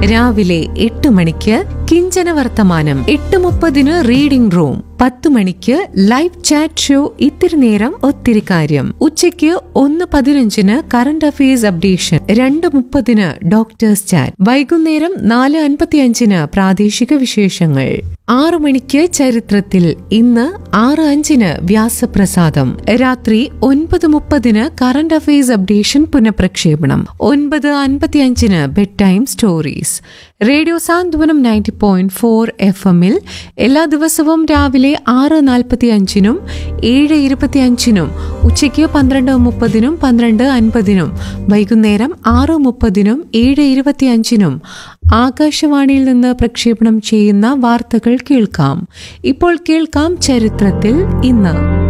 രാവിലെ എട്ട് മണിക്ക് കിഞ്ചന വർത്തമാനം എട്ട് മുപ്പതിന് റീഡിംഗ് റൂം പത്ത് മണിക്ക് ലൈവ് ചാറ്റ് ഷോ ഇത്തിരി നേരം ഒത്തിരി കാര്യം ഉച്ചയ്ക്ക് ഒന്ന് പതിനഞ്ചിന് കറന്റ് അഫയേഴ്സ് അപ്ഡേഷൻ രണ്ട് മുപ്പതിന് ഡോക്ടേഴ്സ് ചാറ്റ് വൈകുന്നേരം നാല് അൻപത്തിയഞ്ചിന് പ്രാദേശിക വിശേഷങ്ങൾ ആറു മണിക്ക് ചരിത്രത്തിൽ ഇന്ന് ആറ് അഞ്ചിന് വ്യാസപ്രസാദം രാത്രി ഒൻപത് മുപ്പതിന് കറന്റ് അഫയേഴ്സ് അപ്ഡേഷൻ പുനഃപ്രക്ഷേപണം ഒൻപത് അൻപത്തിയഞ്ചിന് bed time stories radio Santhwanam ninety point four F എമ്മിൽ എല്ലാ ദിവസവും രാവിലെ ആറ് നാൽപ്പത്തി അഞ്ചിനും ഏഴ് ഇരുപത്തി അഞ്ചിനും ഉച്ചയ്ക്ക് പന്ത്രണ്ട് മുപ്പതിനും പന്ത്രണ്ട് അൻപതിനും വൈകുന്നേരം ആറ് മുപ്പതിനും ഏഴ് ഇരുപത്തി അഞ്ചിനും ആകാശവാണിയിൽ നിന്ന് പ്രക്ഷേപണം ചെയ്യുന്ന വാർത്തകൾ കേൾക്കാം ഇപ്പോൾ കേൾക്കാം ചരിത്രത്തിൽ ഇന്ന്